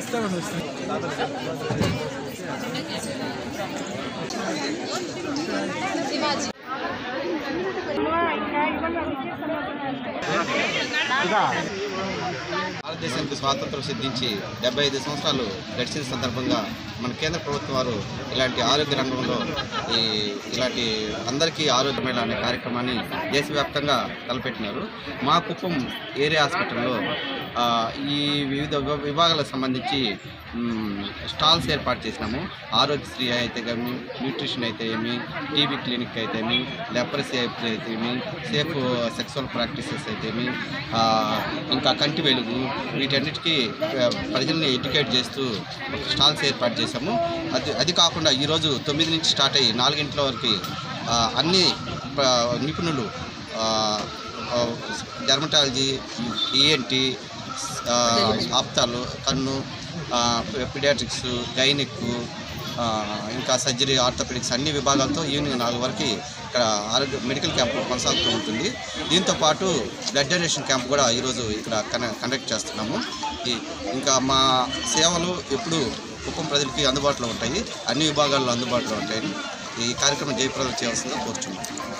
భారతదేశానికి స్వాతంత్రం సిద్ధించి డెబ్బై ఐదు సంవత్సరాలు గడిచిన సందర్భంగా మన కేంద్ర ప్రభుత్వం వారు ఇలాంటి ఆరోగ్య రంగంలో ఈ ఇలాంటి అందరికీ ఆరోగ్యమైన అనే కార్యక్రమాన్ని దేశవ్యాప్తంగా తలపెట్టినారు మా కుప్పం ఏరియా హాస్పిటల్లో ఆ, ఈ వివిధ విభా- విభాగాలకు సంబంధించి మ్, స్టాల్స్ ఏర్పాటు చేసినాము ఆరోగ్యశ్రీ అయితే కానీ న్యూట్రిషన్ అయితే ఏమి టీబీ క్లినిక్ అయితే ఏమి లెపరసీ అయితే ఏమి సేఫ్ సెక్సువల్ ప్రాక్టీసెస్ అయితే ఏమి ఆ, ఇంకా కంటి వెలుగు వీటన్నిటికీ ఆ, ప్రజల్ని ఎడ్యుకేట్ చేస్తూ ఒక స్టాల్స్ ఏర్పాటు చేశాము అది అది కాకుండా ఈరోజు తొమ్మిది నుంచి స్టార్ట్ అయ్యి నాలుగింట్ల వరకు ఆ, అన్ని ఆ, నిపుణులు డెర్మటాలజీ ఈఎన్టీ ఆప్తాలు కన్ను పిడియాట్రిక్స్ గైనిక్ ఇంకా సర్జరీ ఆర్థోపెడిక్స్ అన్ని విభాగాలతో ఈవినింగ్ నాలుగు వరకు ఇక్కడ ఆరోగ్య మెడికల్ క్యాంపు కొనసాగుతూ ఉంటుంది దీంతో పాటు బ్లడ్ డొనేషన్ క్యాంప్ కూడా ఈరోజు ఇక్కడ కన కండక్ట్ చేస్తున్నాము ఈ- ఇంకా మా సేవలు ఎప్పుడు కుప్పం ప్రజలకి అందుబాటులో ఉంటాయి అన్ని విభాగాల్లో అందుబాటులో ఉంటాయి ఈ కార్యక్రమం జయప్రదం చేయాల్సిందిగా కోరుచున్నాను